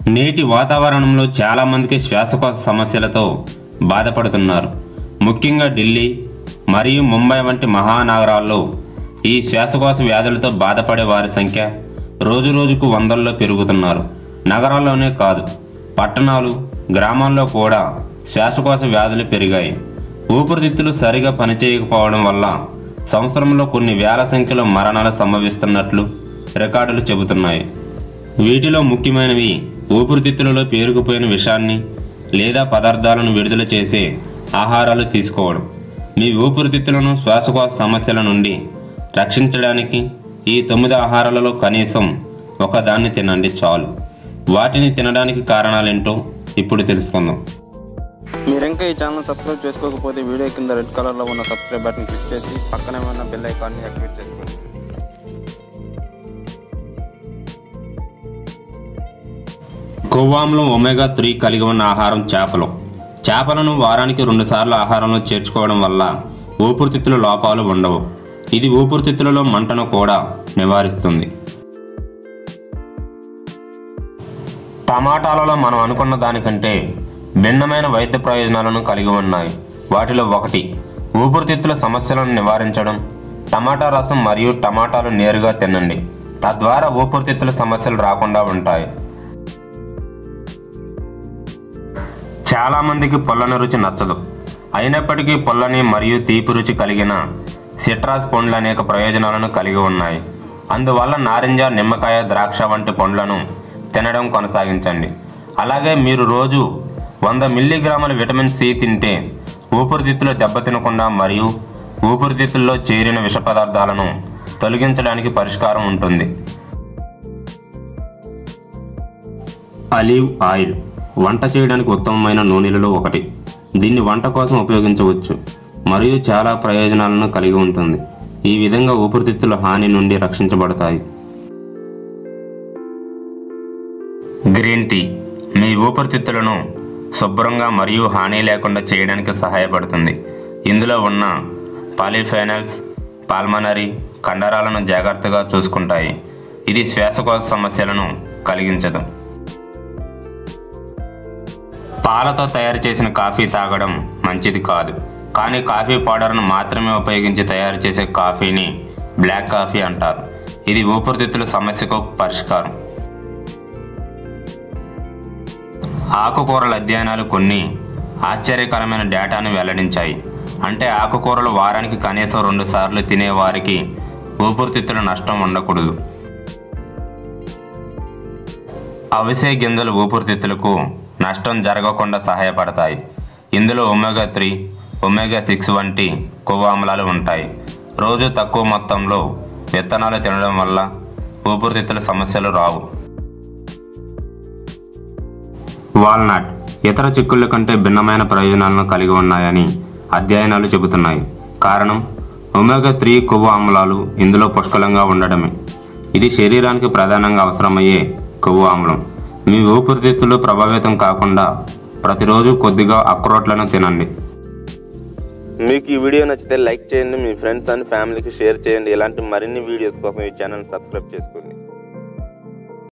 నేటి వాతావరణంలో చాలామందికి శ్వాసకోశ సమస్యలతో బాధపడుతున్నారు ముఖ్యంగా ఢిల్లీ మరియు ముంబై వంటి మహానగరాల్లో ఈ శ్వాసకోశ వ్యాధులతో బాధపడే వారి సంఖ్య రోజు రోజుకు వందల్లో పెరుగుతున్నారు నగరాల్లోనే కాదు పట్టణాలు గ్రామాల్లో కూడా శ్వాసకోశ వ్యాధులు పెరిగాయి ఊపిరితిత్తులు సరిగా పనిచేయకపోవడం వల్ల సంవత్సరంలో కొన్ని వేల సంఖ్యలో మరణాలు సంభవిస్తున్నట్లు రికార్డులు చెబుతున్నాయి వీటిలో ముఖ్యమైనవి ఊపిరితిత్తులలో పేరుకుపోయిన విషాన్ని లేదా పదార్థాలను విడుదల చేసే ఆహారాలు తీసుకోవడం మీ ఊపిరితిత్తులను శ్వాసకోశ సమస్యల నుండి రక్షించడానికి ఈ తొమ్మిది ఆహారాలలో కనీసం ఒకదాన్ని తినండి చాలు వాటిని తినడానికి కారణాలేంటో ఇప్పుడు తెలుసుకుందాం మీరు ఇంకా ఈ ఛానల్ సబ్స్క్రైబ్ చేసుకోకపోతే వీడియో కింద రెడ్ కలర్లో ఉన్న సబ్స్క్రైబ్ బటన్ క్లిక్ చేసి పక్కనే ఉన్న బెల్ ఐకాన్ని యాక్టివేట్ చేసుకోండి కొవ్వాంలో ఒమేగా త్రీ కలిగి ఉన్న ఆహారం చేపలు చేపలను వారానికి రెండుసార్లు ఆహారంలో చేర్చుకోవడం వల్ల ఊపిరితిత్తుల లోపాలు ఉండవు ఇది ఊపిరితిత్తులలో మంటను కూడా నివారిస్తుంది టమాటాలలో మనం అనుకున్న దానికంటే భిన్నమైన వైద్య ప్రయోజనాలను కలిగి ఉన్నాయి వాటిలో ఒకటి ఊపిరితిత్తుల సమస్యలను నివారించడం టమాటా రసం మరియు టమాటాలు నేరుగా తినండి తద్వారా ఊపిరితిత్తుల సమస్యలు రాకుండా ఉంటాయి చాలా మందికి పొల్లని రుచి నచ్చదు అయినప్పటికీ పొల్లని మరియు తీపి రుచి కలిగిన సిట్రాస్ పండ్లు అనేక ప్రయోజనాలను కలిగి ఉన్నాయి అందువల్ల నారింజ నిమ్మకాయ ద్రాక్ష వంటి పండ్లను తినడం కొనసాగించండి అలాగే మీరు రోజు వంద మిల్లీగ్రాముల విటమిన్ సి తింటే ఊపిరితిత్తులు దెబ్బతినకుండా మరియు ఊపిరితిత్తుల్లో చేరిన విష పదార్థాలను తొలగించడానికి పరిష్కారం ఉంటుంది ఆలివ్ ఆయిల్ వంట చేయడానికి ఉత్తమమైన నూనెలలో ఒకటి దీన్ని వంట కోసం ఉపయోగించవచ్చు మరియు చాలా ప్రయోజనాలను కలిగి ఉంటుంది ఈ విధంగా ఊపిరితిత్తుల హాని నుండి రక్షించబడతాయి గ్రీన్ టీ మీ ఊపిరితిత్తులను శుభ్రంగా మరియు హాని లేకుండా చేయడానికి సహాయపడుతుంది ఇందులో ఉన్న పాలిఫెనల్స్ పాల్మనరీ కండరాలను జాగ్రత్తగా చూసుకుంటాయి ఇది శ్వాసకోశ సమస్యలను కలిగించదు పాలతో తయారు చేసిన కాఫీ తాగడం మంచిది కాదు కానీ కాఫీ పౌడర్ను మాత్రమే ఉపయోగించి తయారు చేసే కాఫీని బ్లాక్ కాఫీ అంటారు ఇది ఊపిరితిత్తుల సమస్యకు పరిష్కారం ఆకుకూరల అధ్యయనాలు కొన్ని ఆశ్చర్యకరమైన డేటాను వెల్లడించాయి అంటే ఆకుకూరలు వారానికి కనీసం రెండు సార్లు తినే వారికి ఊపిరితిత్తుల నష్టం ఉండకూడదు అవిసే గింజలు ఊపిరితిత్తులకు నష్టం జరగకుండా సహాయపడతాయి ఇందులో ఒమేగా త్రీ ఒమేగా సిక్స్ వంటి కొవ్వు ఆమ్లాలు ఉంటాయి రోజు తక్కువ మొత్తంలో విత్తనాలు తినడం వల్ల ఊపిరితిత్తుల సమస్యలు రావు వాల్నట్ ఇతర చిక్కుళ్ళ కంటే భిన్నమైన ప్రయోజనాలను కలిగి ఉన్నాయని అధ్యయనాలు చెబుతున్నాయి కారణం ఒమేగా త్రీ కొవ్వు ఆమ్లాలు ఇందులో పుష్కలంగా ఉండడమే ఇది శరీరానికి ప్రధానంగా అవసరమయ్యే కొవ్వు ఆమ్లం మీ ఊపిరితిత్తులు ప్రభావితం కాకుండా ప్రతిరోజు కొద్దిగా అక్రోట్లను తినండి మీకు ఈ వీడియో నచ్చితే లైక్ చేయండి మీ ఫ్రెండ్స్ అండ్ ఫ్యామిలీకి షేర్ చేయండి ఇలాంటి మరిన్ని వీడియోస్ కోసం ఈ ఛానల్ సబ్స్క్రైబ్ చేసుకోండి